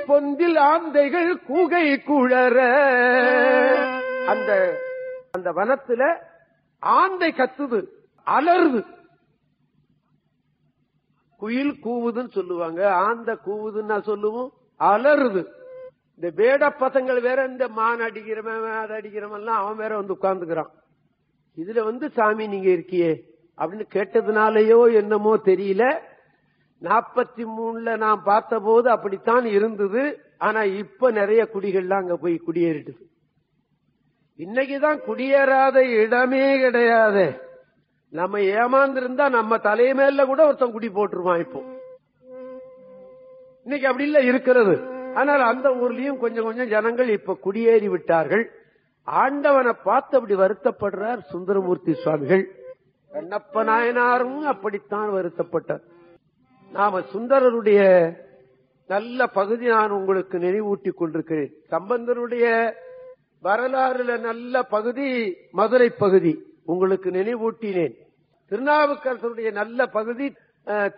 பொந்தில் ஆந்தைகள் கூகை குழற அந்த அந்த வனத்துல ஆந்தை கத்துது அலறுது குயில் கூவுதுன்னு சொல்லுவாங்க ஆந்த கூவுதுன்னு நான் சொல்லுவோம் அலறுது இந்த வேட பசங்கள் வேற இந்த மான் அடிக்கிறவன் அதை அடிக்கிறவன் எல்லாம் அவன் வேற வந்து உட்கார்ந்துக்கிறான் இதுல வந்து சாமி நீங்க இருக்கியே அப்படின்னு கேட்டதுனாலயோ என்னமோ தெரியல நாற்பத்தி மூணுல நான் பார்த்த போது அப்படித்தான் இருந்தது ஆனா இப்ப நிறைய குடிகள்லாம் அங்க போய் குடியேறிட்டுது இன்னைக்குதான் குடியேறாத இடமே கிடையாது நம்ம ஏமாந்திருந்தா நம்ம தலைமையில கூட ஒருத்தன் குடி போட்டுருவான் இப்போ இன்னைக்கு அப்படி இல்ல இருக்கிறது ஆனால் அந்த ஊர்லயும் கொஞ்சம் கொஞ்சம் ஜனங்கள் இப்ப குடியேறி விட்டார்கள் ஆண்டவனை பார்த்து அப்படி வருத்தப்படுறார் சுந்தரமூர்த்தி சுவாமிகள் கண்ணப்ப நாயனாரும் அப்படித்தான் வருத்தப்பட்டார் நாம சுந்தரருடைய நல்ல பகுதி நான் உங்களுக்கு நினைவூட்டி கொண்டிருக்கிறேன் சம்பந்தருடைய வரலாறுல நல்ல பகுதி மதுரை பகுதி உங்களுக்கு நினைவூட்டினேன் திருநாவுக்கரசருடைய நல்ல பகுதி அஹ்,